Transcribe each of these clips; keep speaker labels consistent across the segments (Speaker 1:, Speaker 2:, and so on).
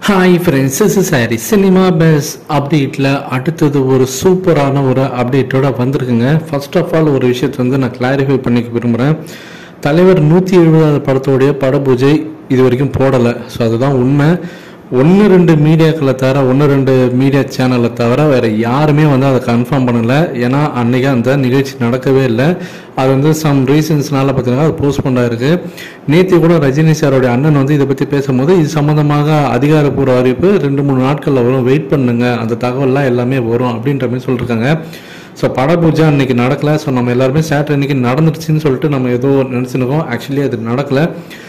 Speaker 1: hi friends is சாரி cinema பெஸ் அப்டேட்டில் அடுத்தது ஒரு சூப்பரான ஒரு அப்டேட்டோட வந்திருக்குங்க ஃபர்ஸ்ட் ஆஃப் ஆல் ஒரு விஷயத்தை வந்து நான் கிளாரிஃபை பண்ணிக்க விரும்புகிறேன் தலைவர் நூற்றி எழுபதாவது படத்தோடைய பட பூஜை இது வரைக்கும் போடலை ஸோ அதுதான் உண்மை ஒன்று ரெண்டு மீடியாக்களை தவிர ஒன்று ரெண்டு மீடியா சேனலை தவிர வேறு யாருமே வந்து அதை கன்ஃபார்ம் பண்ணலை ஏன்னா அன்றைக்கி அந்த நிகழ்ச்சி நடக்கவே இல்லை அது வந்து சம் ரீசன்ஸ்னால பார்த்தீங்கன்னா அது போஸ்ட் பண்ணாயிருக்கு நேற்று கூட ரஜினி சாரோடைய அண்ணன் வந்து இதை பற்றி பேசும்போது இது சம்மந்தமாக அதிகாரப்பூர்வ அறிவிப்பு ரெண்டு மூணு நாட்களில் வரும் வெயிட் பண்ணுங்க அந்த தகவல்லாம் எல்லாமே வரும் அப்படின்ற மாதிரி சொல்லியிருக்காங்க ஸோ பட பூஜை அன்னைக்கு நடக்கல ஸோ நம்ம எல்லாருமே சாட்டர் அன்னைக்கு நடந்துருச்சுன்னு சொல்லிட்டு நம்ம ஏதோ நினச்சிருக்கோம் ஆக்சுவலி அது நடக்கலை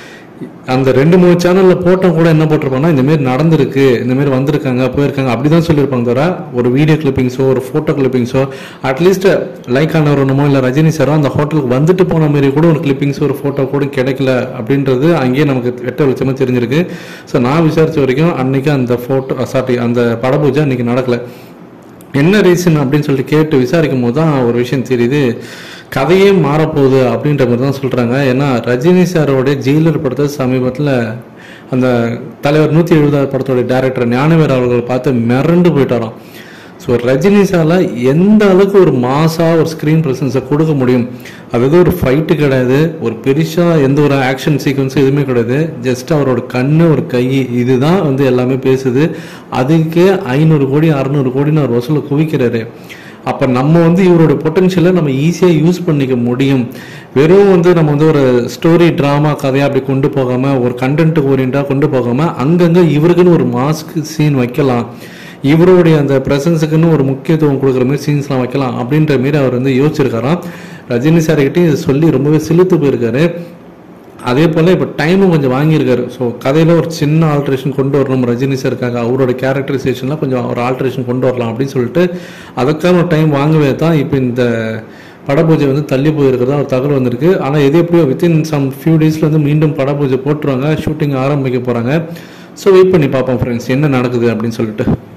Speaker 1: அந்த ரெண்டு மூணு சேனல்ல போட்டோம் கூட என்ன போட்டிருப்பாங்கன்னா இந்த மாதிரி நடந்திருக்கு இந்த மாதிரி வந்திருக்காங்க போயிருக்காங்க அப்படிதான் சொல்லியிருப்பாங்க தவிர ஒரு வீடியோ கிளிப்பிங்ஸோ ஒரு போட்டோ கிளிப்பிங்ஸோ அட்லீஸ்ட் லைக் ஆனவரணுமோ இல்லை ரஜினி சாரோ அந்த ஹோட்டலுக்கு வந்துட்டு போன மாதிரி கூட ஒரு கிளிப்பிங்ஸ் ஒரு போட்டோ கூட கிடைக்கல அப்படின்றது அங்கேயே நமக்கு வெட்ட வெளிச்சமா தெரிஞ்சிருக்கு ஸோ நான் விசாரிச்ச வரைக்கும் அன்னைக்கு அந்த போட்டோ சாரி அந்த பட பூஜை அன்னைக்கு நடக்கல என்ன ரீசன் அப்படின்னு சொல்லிட்டு கேட்டு விசாரிக்கும் போது தான் ஒரு விஷயம் தெரியுது கதையே மாறப்போகுது அப்படின்ற மாதிரி தான் சொல்கிறாங்க ஏன்னா ரஜினி சாரோடைய ஜெயிலர் படத்தை சமீபத்தில் அந்த தலைவர் நூற்றி எழுபதாவது படத்தோட டேரக்டர் ஞானவேர் அவர்கள் பார்த்து மிரண்டு போயிட்டாராம் ஸோ ரஜினி சால எந்த அளவுக்கு ஒரு மாசா ஒரு ஸ்க்ரீன் ப்ரெசன்ஸை கொடுக்க முடியும் அதாவது ஒரு ஃபைட்டு கிடையாது ஒரு பெருசாக எந்த ஒரு ஆக்ஷன் சீக்வன்ஸும் எதுவுமே கிடையாது ஜஸ்ட் அவரோட கண்ணு ஒரு கை இதுதான் வந்து எல்லாமே பேசுது அதுக்கே ஐநூறு கோடி அறநூறு கோடின்னு அவர் வசூலை குவிக்கிறாரு அப்போ நம்ம வந்து இவரோட பொட்டன்ஷியலை நம்ம ஈஸியாக யூஸ் பண்ணிக்க முடியும் வெறும் வந்து நம்ம வந்து ஒரு ஸ்டோரி ட்ராமா கதையாக அப்படி கொண்டு போகாமல் ஒரு கண்டென்ட் ஓரியண்டாக கொண்டு போகாமல் அங்கங்கே இவருக்குன்னு ஒரு மாஸ்க் சீன் வைக்கலாம் இவருடைய அந்த ப்ரெசன்ஸுக்குன்னு ஒரு முக்கியத்துவம் கொடுக்குற மாதிரி சீன்ஸ்லாம் வைக்கலாம் அப்படின்ற மாரி அவர் வந்து யோசிச்சிருக்காராம் ரஜினி சார்கிட்டையும் இதை சொல்லி ரொம்பவே செலுத்து போயிருக்காரு அதே போல் இப்போ டைமும் கொஞ்சம் வாங்கியிருக்காரு ஸோ கதையில் ஒரு சின்ன ஆல்ட்ரேஷன் கொண்டு வரணும் ரஜினி சாருக்காக அவரோட கேரக்டரைசேஷன்லாம் கொஞ்சம் ஒரு ஆல்ட்ரேஷன் கொண்டு வரலாம் அப்படின்னு சொல்லிட்டு அதுக்கான ஒரு டைம் வாங்கவே தான் இப்போ இந்த படபூஜை வந்து தள்ளி போயிருக்கிறதா ஒரு தகவல் வந்திருக்கு ஆனால் எது எப்படியோ வித்தின் சம் ஃபியூ டேஸில் வந்து மீண்டும் படபூஜை போட்டுருவாங்க ஷூட்டிங் ஆரம்பிக்க போகிறாங்க ஸோ வெயிட் பண்ணி பார்ப்போம் ஃப்ரெண்ட்ஸ் என்ன நடக்குது அப்படின்னு சொல்லிட்டு